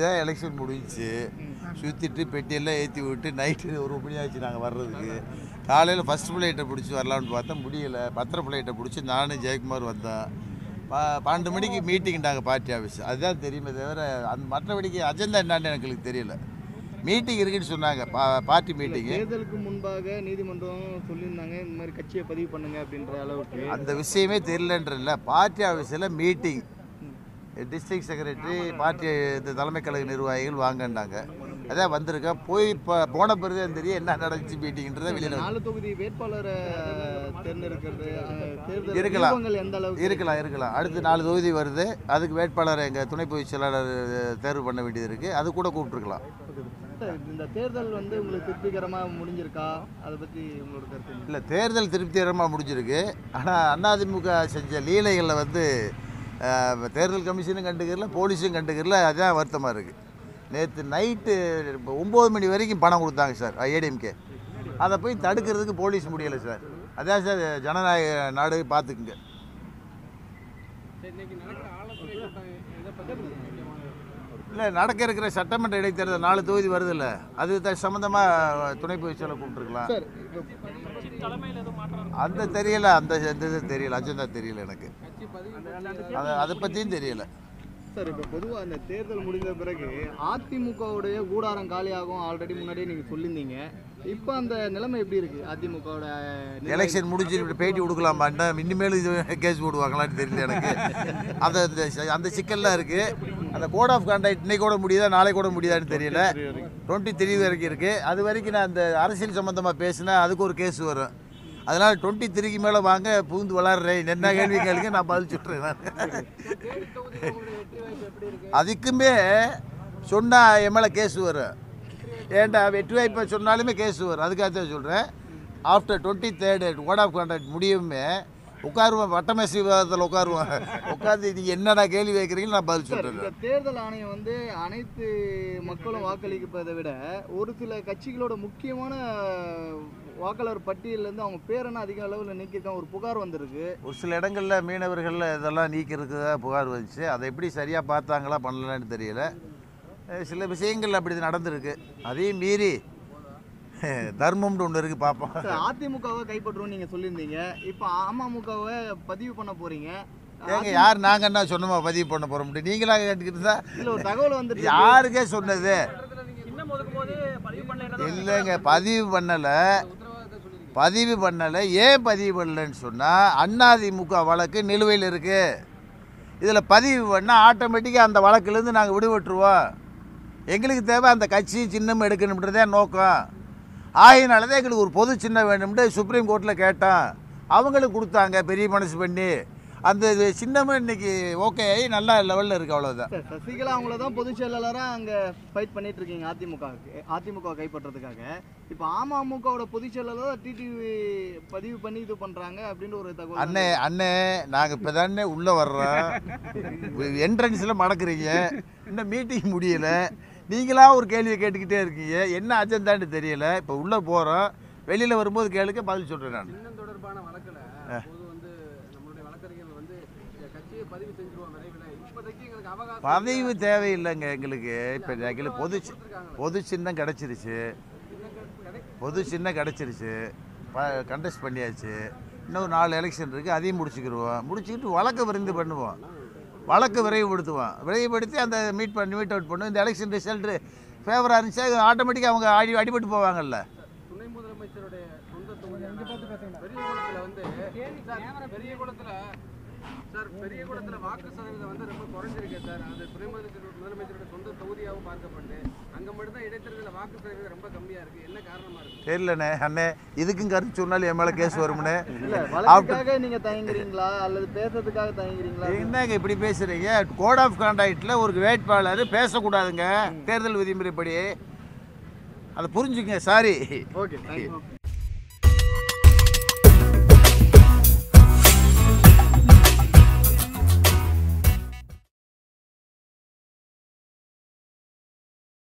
தான் எலெக்ஷன் முடிஞ்சுச்சு சுற்றிட்டு பெட்டியெல்லாம் ஏற்றி விட்டு நைட்டு ஒரு மணி ஆச்சு நாங்கள் வர்றதுக்கு காலையில் ஃபஸ்ட் ஃப்ளைட்டை பிடிச்சி வரலாம்னு பார்த்தா முடியல பத்திர ஃப்ளைட்டை பிடிச்சி நானும் ஜெயக்குமார் வந்தேன் பா பன்னெண்டு மணிக்கு மீட்டிங்டாங்க பார்ட்டி ஆஃபீஸ் அதுதான் தெரியுமே தவிர அந்த மற்றபடிக்கு அஜெண்டா என்னன்னு எனக்கு தெரியல மீட்டிங் இருக்குன்னு சொன்னாங்க பா பார்ட்டி மீட்டிங்கு தேர்தலுக்கு முன்பாக நீதிமன்றம் சொல்லியிருந்தாங்க இந்த மாதிரி கட்சியை பதிவு பண்ணுங்க அப்படின்ற அளவுக்கு அந்த விஷயமே தெரியலன்றல பார்ட்டி ஆஃபீஸில் மீட்டிங் டிஸ்ட்ரிக்ட் செக்ரட்டரி பார்ட்டி இந்த தலைமை கழக நிர்வாகிகள் வாங்கன்னாங்க அதான் வந்திருக்கேன் போய் இப்போ போன பிறகு தான் தெரியும் என்ன நடந்துச்சு மீட்டிங்ன்றத வெளியில் நாலு தொகுதி வேட்பாளரை தேர்ந்தெடுக்கிறது அஹ், தேர்தல் இருக்கலாம். வியூகங்கள் எந்த அளவுக்கு இருக்கலாம் இருக்கலாம் அடுத்து நாலு தொகுதி வருது அதுக்கு வேட்பாளர் எங்கள் துணை பொதுச் செயலாளர் தேர்வு பண்ண வேண்டியது இருக்குது அது கூட கூப்பிட்ருக்கலாம் சார், இந்த தேர்தல் வந்து உங்களுக்கு திருப்திகரமா முடிஞ்சிருக்கா அதை பத்தி உங்களோட கருத்து என்ன? இல்லை தேர்தல் திருப்திகரமாக முடிஞ்சிருக்கு ஆனால் அதிமுக செஞ்ச லீலைகளில் வந்து அஹ், தேர்தல் கமிஷனும் கண்டுக்கிறல போலீஸும் கண்டுக்கிறல அதுதான் வருத்தமாக இருக்குது நேற்று நைட்டு ஒம்பது மணி வரைக்கும் பணம் கொடுத்தாங்க சார் ஏடிஎம்கே அதை போய் தடுக்கிறதுக்கு போலீஸ் முடியலை சார் அதான் சார் ஜனநாயக நாடு பார்த்துக்குங்க இல்லை நடக்க இருக்கிற சட்டமன்ற இடைத்தேர்தல் நாலு தொகுதி வருதுல்ல அது த- சம்மந்தமாக துணை பொதுச் செயலர் கூப்பிட்டுருக்கலாம் சார் இப்போ அந்த தெரியல அந்த இந்த இது தெரியல அஜெண்டா தெரியல எனக்கு அதை அதை பற்றியும் தெரியல சார் இப்போ பொதுவாக அந்த தேர்தல் முடிந்த பிறகு அதிமுகவுடைய கூடாரம் காலியாகும் ஆல்ரெடி முன்னாடியே நீங்கள் சொல்லியிருந்தீங்க இப்போ அந்த நிலைமை எப்படி இருக்கு அதிமுகவோட நிலை- எலெக்ஷன் முடிஞ்சு இப்படி பேட்டி கொடுக்கலாமான்னா இனிமேலும் இது கேஸ் போடுவாங்களான்னு தெரியல எனக்கு அந்த அந்த சி- அந்த சிக்கல்லாம் இருக்குது அந்த கோட் ஆஃப் கான்டாக்ட் இன்னைக்கு கூட முடியுதா நாளை கூட முடியுதான்னு தெரியல டுவெண்ட்டி த்ரீ வரைக்கும் இருக்குது அது வரைக்கும் நான் அந்த அரசியல் சம்மந்தமாக பேசினா அதுக்கு ஒரு கேஸ் வரும் அதனால் டுவெண்ட்டி த்ரீக்கு மேலே வாங்க புகுந்து விளாட்றேன் என்ன கேள்வி கேளுங்க நான் பதில் சொல்கிறேன் நான் அதுக்குமே சொன்னால் என் மேலே கேஸ் வரும் ஏன்டா வெற்றி வாய்ப்பை சொன்னாலுமே கேஸ் வரும் அதுக்காக தான் சொல்கிறேன் after twenty third code of conduct முடியுமே உட்காருவேன் வட்டமேசி விவாதத்தில் உட்காருவேன் உட்காந்து நீங்கள் என்னென்ன கேள்வி வைக்கிறீங்களோ நான் பதில் சார் சொல்கிறேன் இந்த தேர்தல் ஆணையம் வந்து அனைத்து மக்களும் வாக்களிப்பதை விட ஒரு சில கட்சிகளோட முக்கியமான வாக்காளர் பட்டியலேருந்து அவங்க பேரெல்லாம் அதிக அளவில் நீக்கியிருக்காங்க ஒரு புகார் வந்திருக்கு ஒரு சில இடங்களில் மீனவர்களில் இதெல்லாம் நீக்கிறதுக்கு புகார் வந்துச்சு அதை எப்படி சரியாக பார்த்தாங்களா பண்ணலன்னு தெரியல அஹ் சில விஷயங்கள் அப்படி நடந்திருக்கு அதையும் மீறி தர்மம்னு ஒன்று இருக்குது பார்ப்போம் சார் அதிமுகவை கைப்பற்றுவோம் நீங்க சொல்லியிருந்தீங்க இப்போ அமமுகவை பதிவு பண்ண போறீங்க ஏங்க யார் நாங்கள் என்ன சொன்னோமா பதிவு பண்ண போகிறோம் நீங்களாக கேட்டுக்கிட்டு இருந்தா இல்ல ஒரு தகவல் வந்துட்டு யாருக்கே சொன்னது இல்லைங்க பதிவு பண்ணலை பதிவு பண்ணலை ஏன் பதிவு பண்ணலைன்னு சொன்னால் அதிமுக வழக்கு நிலுவையில் இருக்குது இதில் பதிவு பண்ணால் ஆட்டோமேட்டிக்காக அந்த வழக்குலேருந்து நாங்கள் விடுபட்டுருவோம் எங்களுக்கு தேவை அந்த கட்சி சின்னம் எடுக்கணுன்றதே நோக்கம் ஆகையினால தான் எங்களுக்கு ஒரு பொது சின்னம் வேணும்னு சுப்ரீம் கோர்ட்டில் கேட்டோம் அவங்களுக்கு கொடுத்தாங்க பெரிய மனசு பண்ணி அந்த இது சின்னமும் இன்னைக்கு ஓகே ஆகி நல்லா லெவலில் இருக்குது அவ்வளோதான் சார் சசிகலா அவங்கள தான் பொதுச் செயலாளரா அங்க ஃபைட் பண்ணிட்டு இருக்கீங்க அதிமுகவுக்கு அதிமுக கைப்பற்றதுக்காக இப்போ அமமுகவோட பொதுச் செயலாளர் டிடிவி பதிவு பண்ணி இது பண்றாங்க அப்படின்ற ஒரு தகவல் அண்ணே அண்ணே நாங்கள் இப்போ தானே உள்ளே வர்றோம் என்ட்ரன்ஸில் மடக்குறீங்க இன்னும் மீட்டிங் முடியல நீங்களா ஒரு கேள்வியை கேட்டுக்கிட்டே இருக்கீங்க என்ன அஜெண்டான்னு தெரியல இப்போ உள்ளே போகிறோம் வெளியில் வரும்போது கேளுங்க பதில் சொல்கிறேன் நான் சின்னம் தொடர்பான வழக்குல அப்போது வந்து நம்மளுடைய வழக்கறிஞர்கள் வந்து இந்த கட்சியை பதிவு செஞ்சிருவோம் விரைவில் இப்போதைக்கு எங்களுக்கு அவகாசம் பதவி தேவையில்லைங்க எங்களுக்கு இப்போ எங்களுக்கு பொது சி- பொது சின்னம் கிடச்சிருச்சு பொது சின்னம் கிடச்சிருச்சு கண்டெஸ்ட் பண்ணியாச்சு இன்னும் நாலு எலெக்ஷன் இருக்குது அதையும் முடிச்சுக்கிடுவோம் முடிச்சுக்கிட்டு வழக்கு விரைந்து பண்ணுவோம் வழக்கு விரைவுபடுத்துவோம் விரைவுபடுத்தி அந்த மீட் பண்ணி மீட் அவுட் பண்ணுவோம் இந்த எலெக்ஷன் ரிசல்ட்டு ஃபேவராக இருந்துச்சா ஆட்டோமேட்டிக்காக அவங்க அடி அடிபட்டு போவாங்கல்ல துணை முதலமைச்சருடைய சொந்த தொகுதியான பெரியகுளத்துல வந்து சார் பெரியகுளத்துல சார் பெரியகுளத்துல வாக்கு சதவீதம் வந்து ரொம்ப குறைஞ்சிருக்கு சார் அது துணை முதலமைச்சர் முதலமைச்சருடைய சொந்த தொகுதியாகவும் பார்க்கப்படுது அங்க மட்டும் தான் இடைத்தேர்தல வாக்கு சதவீதம் ரொம்ப கம்மியா இருக்கு என்ன காரணமா இருக்கு தெரியலண்ணே அண்ணே இதுக்கும் கருத்து சொன்னாலும் என் மேலே கேஸ் வரும்னு இல்ல வழக்குக்காக நீங்க தயங்குறீங்களா அல்லது பேசுறதுக்காக தயங்குறீங்களா என்னங்க இப்படி பேசுறீங்க கோட் ஆஃப் கான்டாக்டில் ஒரு வேட்பாளர் பேசக்கூடாதுங்க தேர்தல் விதிமுறைப்படி அதை புரிஞ்சுங்க சாரி ஓகே தேங்க்யூ